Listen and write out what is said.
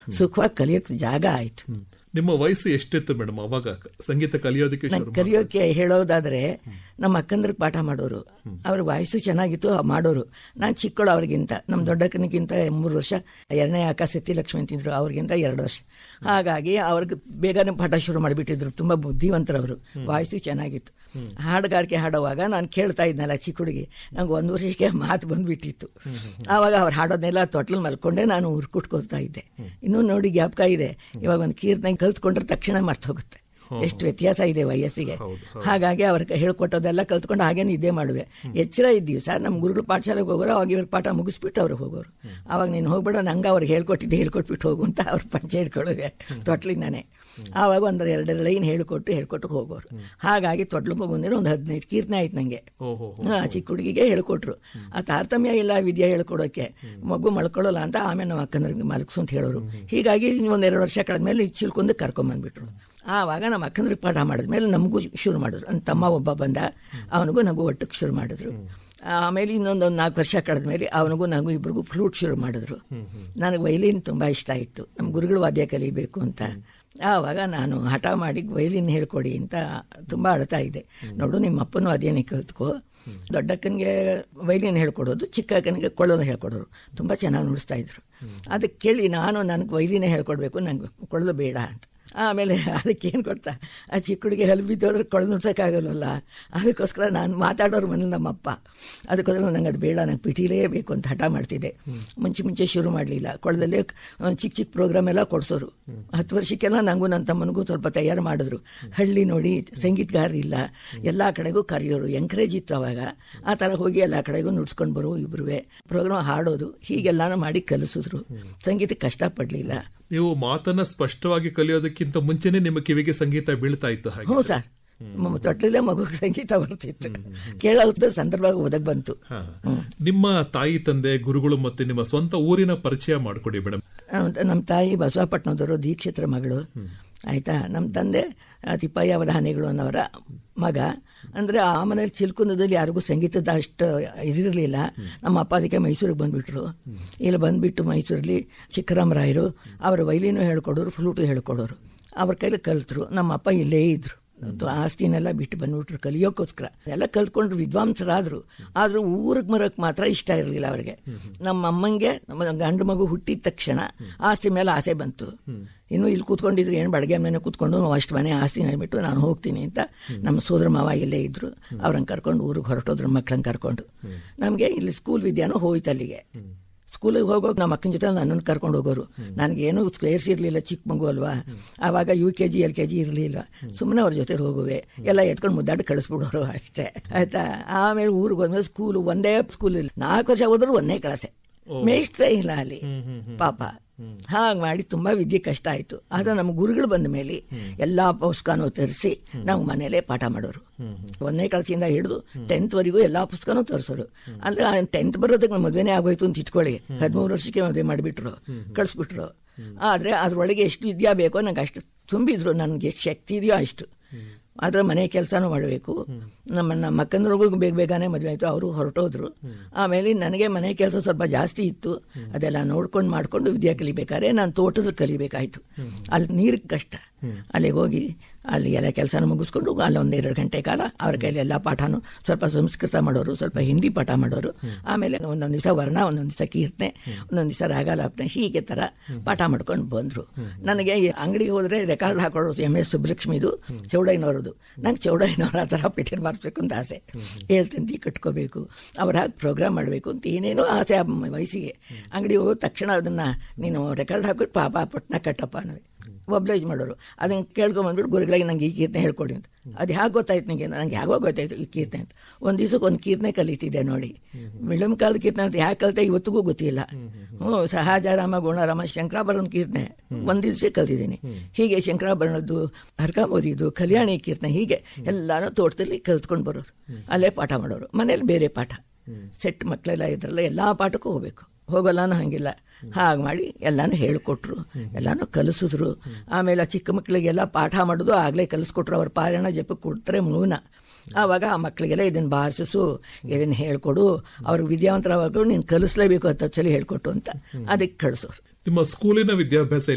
ಸುಖವಾಗಿ ಕಲಿಯೋಕೆ ಜಾಗ ಆಯ್ತು ಹ್ಮ್. ನಿಮ್ಮ ವಯಸ್ಸು ಎಷ್ಟಿತ್ತು ಮೇಡಮ್ ಅವಾಗ ಸಂಗೀತ ಕಲಿಯೋದಕ್ಕೆ ನಂಗೆ ಶುರು ಕಲಿಯೋಕೆ ಹೇಳೋದಾದ್ರೆ ನಮ್ಮ ಅಕ್ಕಂದ್ರಿಗೆ ಪಾಠ ಮಾಡೋರು ಅವ್ರ ವಯಸ್ಸು ಚೆನ್ನಾಗಿತ್ತು ಮಾಡೋರು ನಾನು ಚಿಕ್ಕಳು ಅವ್ರಿಗಿಂತ ನಮ್ಮ ದೊಡ್ಡಕ್ಕನಿಗಿಂತ ಮೂರು ವರ್ಷ ಎರಡನೇ ಅಕ್ಕ ಸತ್ಯಲಕ್ಷ್ಮಿ ಅಂತಿದ್ರು ಅವ್ರಿಗಿಂತ ಎರಡು ವರ್ಷ ಹಾಗಾಗಿ ಅವ್ರಿಗೆ ಬೇಗನೆ ಪಾಠ ಶುರು ಮಾಡಿಬಿಟ್ಟಿದ್ರು ತುಂಬಾ ಬುದ್ಧಿವಂತರವರು ವಾಯ್ಸು ಚೆನ್ನಾಗಿತ್ತು ಹಾಡುಗಾರಿಕೆ ಹಾಡುವಾಗ ನಾನು ಕೇಳ್ತಾ ಇದ್ನಲ್ಲ ಚಿಕ್ಕ ಹುಡುಗಿ ನಂಗೆ ಒಂದು ವರ್ಷಕ್ಕೆ ಮಾತು ಬಂದ್ಬಿಟ್ಟಿತ್ತು ಆವಾಗ ಅವ್ರು ಹಾಡೋದನ್ನೆಲ್ಲ ತೊಟ್ಲಲ್ಲಿ ಮಲ್ಕೊಂಡೆ ನಾನು ಉರ್ಕುಟ್ಕೊಳ್ತಾ ಇದ್ದೆ ಇನ್ನೂ ನೋಡಿ ಜ್ಞಾಪಕ ಇದೆ ಇವಾಗ ಒಂದು ಕೀರ್ತನೆ ಕಲ್ತ್ಕೊಂಡ್ರೆ ತಕ್ಷಣ ಮರ್ತು ಹೋಗುತ್ತೆ ಎಷ್ಟು ವ್ಯತ್ಯಾಸ ಇದೆ ವಯಸ್ಸಿಗೆ ಹಾಗಾಗಿ ಅವ್ರ ಹೇಳ್ಕೊಟ್ಟೋದೆಲ್ಲ ಕಲ್ತ್ಕೊಂಡು ಹಾಗೆ ನಿದ್ದೆ ಮಾಡುವೆ ಎಚ್ಚರ ಇದ್ದೀವಿ ಸರ್ ನಮ್ಮ ಗುರುಗಳು ಪಾಠಶಾಲೆಗೆ ಹೋಗೋರು ಅವಾಗ ಇವ್ರ ಪಾಠ ಮುಗಿಸ್ಬಿಟ್ಟು ಅವ್ರು ಹೋಗೋರು ಅವಾಗ ನೀನು ಹೋಗ್ಬೇಡ ನಂಗೆ ಅವ್ರಿಗೆ ಹೇಳ್ಕೊಟ್ಟಿದ್ದೆ ಹೇಳ್ಕೊಟ್ಬಿಟ್ಟು ಹೋಗು ಅಂತ ಅವ್ರ ಪಂಚೆ ಹಿಡ್ಕೊಳ್ಳುವೆ ತೊಟ್ಲಿಂದಾನೆ ಆವಾಗ ಒಂದು ಎರಡು ಲೈನ್ ಹೇಳ್ಕೊಟ್ಟು ಹೇಳ್ಕೊಟ್ಟು ಹೋಗೋರು ಹಾಗಾಗಿ ತೊಟ್ಲು ಬಂದಿರೋ ಒಂದು ಹದಿನೈದು ಕೀರ್ತನೆ ಆಯ್ತು ನನಗೆ ಓಹೋ ಆ ಚಿಕ್ಕ ಹುಡುಗಿಗೆ ಹೇಳ್ಕೊಟ್ರು ಆ ತಾರತಮ್ಯ ಇಲ್ಲ ವಿದ್ಯೆ ಹೇಳ್ಕೊಡೋಕೆ ಮಗು ಮಲ್ಕೊಳ್ಳಲ್ಲ ಅಂತ ಆಮೇಲೆ ನಮ್ಮ ಅಕ್ಕಂದ್ರಿಗೆ ಮಲಗಿಸು ಅಂತ ಹೇಳೋರು ಹೀಗಾಗಿ ಒಂದೆರಡು ವರ್ಷ ಕಳೆದ್ಮೇಲೆ ಚಿಲ್ಕೊಂದು ಕರ್ಕೊಂಬಂದ್ಬಿಟ್ರು ಆವಾಗ ನಮ್ಮ ಅಕ್ಕಂದ್ರಿಗೆ ಪಾಠ ಮಾಡಿದ್ಮೇಲೆ ನಮಗೂ ಶುರು ಮಾಡಿದ್ರು ನನ್ನ ತಮ್ಮ ಒಬ್ಬ ಬಂದ ಅವನಿಗೂ ನಮಗೂ ಒಟ್ಟಿಗೆ ಶುರು ಮಾಡಿದ್ರು ಆಮೇಲೆ ಇನ್ನೊಂದು ನಾಲ್ಕು ವರ್ಷ ಕಳೆದ್ಮೇಲೆ ಅವನಿಗೂ ನನಗೂ ಇಬ್ರಿಗೂ ಫ್ಲೂಟ್ ಶುರು ಮಾಡಿದ್ರು ನನಗೆ ವೈಲಿನ್ ತುಂಬ ಇಷ್ಟ ಇತ್ತು ನಮ್ಮ ಗುರುಗಳು ವಾದ್ಯ ಕಲಿಬೇಕು ಅಂತ ಆವಾಗ ನಾನು ಹಠ ಮಾಡಿ ವೈಲಿನ್ ಹೇಳ್ಕೊಡಿ ಅಂತ ತುಂಬ ಅಳ್ತಾ ಇದ್ದೆ ನೋಡು ನಿಮ್ಮ ಅಪ್ಪನೂ ಅದೇನೇ ಕಲ್ತ್ಕೋ ದೊಡ್ಡಕ್ಕನಿಗೆ ವೈಲಿನ್ ಹೇಳ್ಕೊಡೋದು ಚಿಕ್ಕ ಅಕ್ಕನಿಗೆ ಕೊಳ್ಳೋದು ಹೇಳ್ಕೊಡೋರು ತುಂಬ ಚೆನ್ನಾಗಿ ನುಡಿಸ್ತಾ ಇದ್ರು ಅದಕ್ಕೆ ಕೇಳಿ ನಾನು ನನಗೆ ವೈಲಿನೇ ಹೇಳ್ಕೊಡ್ಬೇಕು ನಂಗೆ ಕೊಳ್ಳಲು ಬೇಡ ಅಂತ ಆಮೇಲೆ ಅದಕ್ಕೆ ಏನು ಕೊಡ್ತಾ ಆ ಚಿಕ್ಕ ಹುಡುಗಿ ಹಲ್ ಬಿದ್ದೋದ್ರೆ ಕೊಳ ನುಡ್ಸೋಕ್ಕಾಗಲ್ವಲ್ಲ ಅದಕ್ಕೋಸ್ಕರ ನಾನು ಮಾತಾಡೋರು ಮನೇಲಿ ನಮ್ಮಪ್ಪ ಅದಕ್ಕೋಸ್ಕರ ನಂಗೆ ಅದು ಬೇಡ ನಂಗೆ ಪಿಟೀಲೇ ಬೇಕು ಅಂತ ಹಠ ಮಾಡ್ತಿದ್ದೆ ಮುಂಚೆ ಮುಂಚೆ ಶುರು ಮಾಡಲಿಲ್ಲ ಕೊಳದಲ್ಲೇ ಚಿಕ್ಕ ಚಿಕ್ಕ ಪ್ರೋಗ್ರಾಮ್ ಎಲ್ಲ ಕೊಡ್ಸೋರು ಹತ್ತು ವರ್ಷಕ್ಕೆಲ್ಲ ನನಗೂ ನನ್ನ ತಮ್ಮನಿಗೂ ಸ್ವಲ್ಪ ತಯಾರು ಮಾಡಿದ್ರು ಹಳ್ಳಿ ನೋಡಿ ಸಂಗೀತಗಾರರಿಲ್ಲ ಎಲ್ಲ ಕಡೆಗೂ ಕರೆಯೋರು ಎಂಕರೇಜ್ ಇತ್ತು ಅವಾಗ ಆ ಥರ ಹೋಗಿ ಎಲ್ಲ ಕಡೆಗೂ ನುಡ್ಸ್ಕೊಂಡು ಬರೋ ಇಬ್ರುವೆ ಪ್ರೋಗ್ರಾಮ್ ಹಾಡೋದು ಹೀಗೆಲ್ಲಾನು ಮಾಡಿ ಕಲಿಸಿದ್ರು ಸಂಗೀತ ಕಷ್ಟಪಡಲಿಲ್ಲ ನೀವು ಮಾತನ್ನ ಸ್ಪಷ್ಟವಾಗಿ ಕಲಿಯೋದಕ್ಕಿಂತ ಮುಂಚೆನೆ ನಿಮ್ಮ ಕಿವಿಗೆ ಸಂಗೀತ ಬೀಳ್ತಾ ಇತ್ತು ಹಾಗೆ ಹ್ಞೂ ಸರ್ ತೊಟ್ಲಲ್ಲೇ ಮಗು ಸಂಗೀತ ಬರ್ತಿತ್ತು ಕೇಳೋ ಸಂದರ್ಭ ಒದಗ್ ಬಂತು ಹಾ. ನಿಮ್ಮ ತಾಯಿ ತಂದೆ ಗುರುಗಳು ಮತ್ತೆ ನಿಮ್ಮ ಸ್ವಂತ ಊರಿನ ಪರಿಚಯ ಮಾಡಿಕೊಡಿ ಮೇಡಮ್ ನಮ್ಮ ತಾಯಿ ಬಸವಪಟ್ಟಣದವರು ದೀಕ್ಷಿತರ ಮಗಳು ಆಯ್ತಾ ನಮ್ಮ ತಂದೆ ಆ, ತಿಪ್ಪಯ್ಯ ಅವಧಾನಿಗಳು ಅನ್ನೋರ ಮಗ ಅಂದರೆ ಆ ಮನೇಲಿ ಚಿಲ್ಕುಂದದಲ್ಲಿ ಯಾರಿಗೂ ಸಂಗೀತದ ಅಷ್ಟು ಇದಿರಲಿಲ್ಲ ನಮ್ಮ ಅಪ್ಪ ಅದಕ್ಕೆ ಮೈಸೂರಿಗೆ ಬಂದ್ಬಿಟ್ರು ಇಲ್ಲಿ ಬಂದ್ಬಿಟ್ಟು ಮೈಸೂರಲ್ಲಿ ಚಿಕ್ಕರಾಮರಾಯರು ಅವರು ವೈಲಿನೂ ಹೇಳ್ಕೊಡೋರು ಫ್ಲೂಟು ಹೇಳ್ಕೊಡೋರು ಅವ್ರ ಕೈಲಿ ಕಲ್ತರು ನಮ್ಮ ಅಪ್ಪ ಇಲ್ಲೇ ಇದ್ರು ಆಸ್ತಿನೆಲ್ಲ ಬಿಟ್ಟು ಬಂದ್ಬಿಟ್ರು ಕಲಿಯೋಕ್ಕೋಸ್ಕರ ಎಲ್ಲ ಕಲ್ತ್ಕೊಂಡ್ರು ವಿದ್ವಾಂಸರಾದ್ರು ಆದ್ರೂ ಊರಿಗೆ ಮರಕ್ಕೆ ಮಾತ್ರ ಇಷ್ಟ ಇರಲಿಲ್ಲ ಅವ್ರಿಗೆ ನಮ್ಮ ಅಮ್ಮಂಗೆ ನಮ್ಮ ಗಂಡು ಮಗು ಹುಟ್ಟಿದ ತಕ್ಷಣ ಆಸ್ತಿ ಮೇಲೆ ಆಸೆ ಬಂತು ಇನ್ನು ಇಲ್ಲಿ ಕೂತ್ಕೊಂಡಿದ್ರು ಏನು ಬಡಗೆ ಮನೆ ಕೂತ್ಕೊಂಡು ನಾವು ಅಷ್ಟು ಮನೆ ಆಸ್ತಿ ಬಿಟ್ಟು ನಾನು ಹೋಗ್ತೀನಿ ಅಂತ ನಮ್ಮ ಸೋದರ ಮಾವ ಇಲ್ಲೇ ಇದ್ರು ಅವ್ರನ್ನ ಕರ್ಕೊಂಡು ಊರಿಗೆ ಹೊರಟೋದ್ರು ಮಕ್ಕಳನ್ನ ಕರ್ಕೊಂಡು ನಮಗೆ ಇಲ್ಲಿ ಸ್ಕೂಲ್ ವಿದ್ಯಾನು ಹೋಯ್ತು ಅಲ್ಲಿಗೆ ಸ್ಕೂಲಿಗೆ ಹೋಗೋಕೆ ನಮ್ಮ ಅಕ್ಕನ ಜೊತೆ ನನ್ನನ್ನು ಕರ್ಕೊಂಡು ಹೋಗೋರು ನನಗೇನು ಸೇರಿಸಿರ್ಲಿಲ್ಲ ಚಿಕ್ಕ ಮಗು ಅಲ್ವಾ ಆವಾಗ U K G L K G ಇರಲಿಲ್ಲ ಸುಮ್ಮನೆ ಅವ್ರ ಜೊತೆ ಹೋಗುವೆ ಎಲ್ಲ ಎತ್ಕೊಂಡು ಮುದ್ದಾಡಿ ಕಳಿಸ್ಬಿಡೋರು ಅಷ್ಟೇ ಆಯ್ತಾ ಆಮೇಲೆ ಊರಿಗೆ ಹೋದ್ಮೇಲೆ ಸ್ಕೂಲ್ ಒಂದೇ ಸ್ಕೂಲ್ ಇಲ್ಲ ನಾಲ್ಕು ವರ್ಷ ಹೋದ್ರು ಒಂದೇ ಕ್ಲಾಸೆ ಮೇಷ್ಟ್ರೇ ಇಲ್ಲ ಅಲ್ಲಿ ಪಾಪ ಹಾಗೆ ಮಾಡಿ ತುಂಬಾ ವಿದ್ಯೆ ಕಷ್ಟ ಆಯ್ತು ಆದ್ರೆ ನಮ್ಮ ಗುರುಗಳು ಬಂದ ಮೇಲೆ ಎಲ್ಲಾ ಪುಸ್ತಕನೂ ತರಿಸಿ ನಾವು ಮನೇಲೆ ಪಾಠ ಮಾಡೋರು ಒಂದನೇ ಕ್ಲಾಸಿಂದ ಹಿಡಿದು ಟೆಂತ್ ವರೆಗೂ ಎಲ್ಲಾ ಪುಸ್ತಕನೂ ತರಿಸೋರು ಅಂದ್ರೆ ಟೆಂತ್ ಬರೋದಕ್ಕೆ ನಮ್ಮ ಮದುವೆನೇ ಆಗೋಯ್ತು ಅಂತ ಇಟ್ಕೊಳ್ಳಿ ಹದಿಮೂರು ವರ್ಷಕ್ಕೆ ಮದುವೆ ಮಾಡಿಬಿಟ್ರು ಕಳಿಸ್ಬಿಟ್ರು ಆದ್ರೆ ಅದ್ರೊಳಗೆ ಎಷ್ಟು ವಿದ್ಯಾ ಬೇಕೋ ನಂಗೆ ಅಷ್ಟು ತುಂಬಿದ್ರು ನನಗೆ ಎಷ್ಟು ಶಕ್ತಿ ಇದೆಯೋ ಅಷ್ಟು ಆದ್ರೆ ಮನೆ ಕೆಲಸನೂ ಮಾಡಬೇಕು ನಮ್ಮ ನಮ್ಮ ಅಕ್ಕಂದ್ರಿಗೂ ಬೇಗ ಬೇಗನೆ ಮದುವೆ ಆಯಿತು ಅವರು ಹೊರಟೋದ್ರು ಆಮೇಲೆ ನನಗೆ ಮನೆ ಕೆಲಸ ಸ್ವಲ್ಪ ಜಾಸ್ತಿ ಇತ್ತು ಅದೆಲ್ಲ ನೋಡ್ಕೊಂಡು ಮಾಡ್ಕೊಂಡು ವಿದ್ಯಾ ಕಲಿಬೇಕಾದ್ರೆ ನಾನು ತೋಟದಲ್ಲಿ ಕಲಿಬೇಕಾಯ್ತು ಅಲ್ಲಿ ನೀರಿಗೆ ಕಷ್ಟ ಅಲ್ಲಿಗೆ ಹೋಗಿ ಅಲ್ಲಿ ಎಲ್ಲ ಕೆಲಸನ ಮುಗಿಸ್ಕೊಂಡು ಅಲ್ಲಿ ಒಂದು ಎರಡು ಗಂಟೆ ಕಾಲ ಅವ್ರ ಕೈಲಿ ಎಲ್ಲ ಪಾಠನೂ ಸ್ವಲ್ಪ ಸಂಸ್ಕೃತ ಮಾಡೋರು ಸ್ವಲ್ಪ ಹಿಂದಿ ಪಾಠ ಮಾಡೋರು ಆಮೇಲೆ ಒಂದೊಂದು ದಿವಸ ವರ್ಣ ಒಂದೊಂದು ದಿವಸ ಕೀರ್ತನೆ ಒಂದೊಂದು ದಿವಸ ರಾಗಲಾಪನೆ ಹೀಗೆ ಥರ ಪಾಠ ಮಾಡ್ಕೊಂಡು ಬಂದರು ನನಗೆ ಈ ಅಂಗಡಿಗೆ ಹೋದರೆ ರೆಕಾರ್ಡ್ ಹಾಕೊಳ್ಳೋರು ಎಮ್ ಎಸ್ ಸುಬ್ಬಲಕ್ಷ್ಮಿದು ಚೌಡಯ್ಯನವರದು ನಂಗೆ ಚೌಡಯ್ಯನವ್ರ ಆ ಥರ ಪಿಟೀರ್ ಮಾಡಿಸ್ಬೇಕು ಅಂತ ಆಸೆ ಹೇಳ್ತಂತಿ ಕಟ್ಕೋಬೇಕು ಅವ್ರ ಹಾಗೆ ಪ್ರೋಗ್ರಾಮ್ ಮಾಡಬೇಕು ಅಂತ ಏನೇನೋ ಆಸೆ ಆ ವಯಸ್ಸಿಗೆ ಅಂಗಡಿ ಹೋದ ತಕ್ಷಣ ಅದನ್ನು ನೀನು ರೆಕಾರ್ಡ್ ಹಾಕಿ ಪಾಪ ಪಟ್ನ ಕಟ್ಟಪ್ಪ ಅನ್ನೋದು ಒಬ್ಲೈಜ್ ಮಾಡೋರು ಅದನ್ನ ಕೇಳ್ಕೊಂಬಂದ್ಬಿಟ್ಟು ಗುರುಗಳಿಗೆ ನಂಗೆ ಈ ಕೀರ್ತನೆ ಹೇಳ್ಕೊಡಿ ಅಂತ ಅದು ಹೇಗೆ ಗೊತ್ತಾಯ್ತು ನನಗೆ ನಂಗೆ ಯಾವಾಗ ಗೊತ್ತಾಯ್ತು ಈ ಕೀರ್ತನೆ ಅಂತ ಒಂದು ದಿವಸಕ್ಕೆ ಒಂದು ಕೀರ್ತನೆ ಕಲಿತಿದ್ದೆ ನೋಡಿ ವಿಳಂಬ ಕಾಲದ ಕೀರ್ತನೆ ಅಂತ ಯಾಕೆ ಕಲಿತೆ ಇವತ್ತಿಗೂ ಗೊತ್ತಿಲ್ಲ ಹ್ಞೂ ಸಹಜಾರಾಮ ಗುಣರಾಮ ಶಂಕರಾಭರಣದ ಕೀರ್ತನೆ ಒಂದು ದಿವಸ ಕಲ್ತಿದ್ದೀನಿ ಹೀಗೆ ಶಂಕರಾಭರಣದ್ದು ಹರ್ಕಾಬೋದಿದ್ದು ಕಲ್ಯಾಣಿ ಕೀರ್ತನೆ ಹೀಗೆ ಎಲ್ಲಾನು ತೋಟದಲ್ಲಿ ಕಲ್ತ್ಕೊಂಡು ಬರೋದು ಅಲ್ಲೇ ಪಾಠ ಮಾಡೋರು ಮನೇಲಿ ಬೇರೆ ಪಾಠ ಸೆಟ್ ಮಕ್ಕಳೆಲ್ಲ ಇದ್ರಲ್ಲ ಎಲ್ಲ ಪಾಠಕ್ಕೂ ಹೋಗ್ಬೇಕು ಹೋಗಲ್ಲಾನು ಹಂಗಿಲ್ಲ ಹಾಗೆ ಮಾಡಿ ಎಲ್ಲಾನು ಹೇಳಿಕೊಟ್ರು ಎಲ್ಲಾನು ಕಲಿಸಿದ್ರು ಆಮೇಲೆ ಆ ಚಿಕ್ಕ ಮಕ್ಕಳಿಗೆಲ್ಲ ಪಾಠ ಮಾಡೋದು ಆಗಲೇ ಕಲಿಸ್ಕೊಟ್ರು ಅವ್ರ ಪಾರಾಯಣ ಜಪ ಕೊಡ್ತಾರೆ ಮೂನ ಆವಾಗ ಆ ಮಕ್ಕಳಿಗೆಲ್ಲ ಇದನ್ನು ಬಾರಿಸು ಇದನ್ನು ಹೇಳ್ಕೊಡು ಅವ್ರ ವಿದ್ಯಾವಂತರವಾಗ ನೀನು ಕಲಿಸ್ಲೇಬೇಕು ಹತ್ತು ಸಲ ಹೇಳ್ಕೊಟ್ಟು ಅಂತ ಅದಕ್ಕೆ ಕಳಿಸೋರು ನಿಮ್ಮ ಸ್ಕೂಲಿನ ವಿದ್ಯಾಭ್ಯಾಸ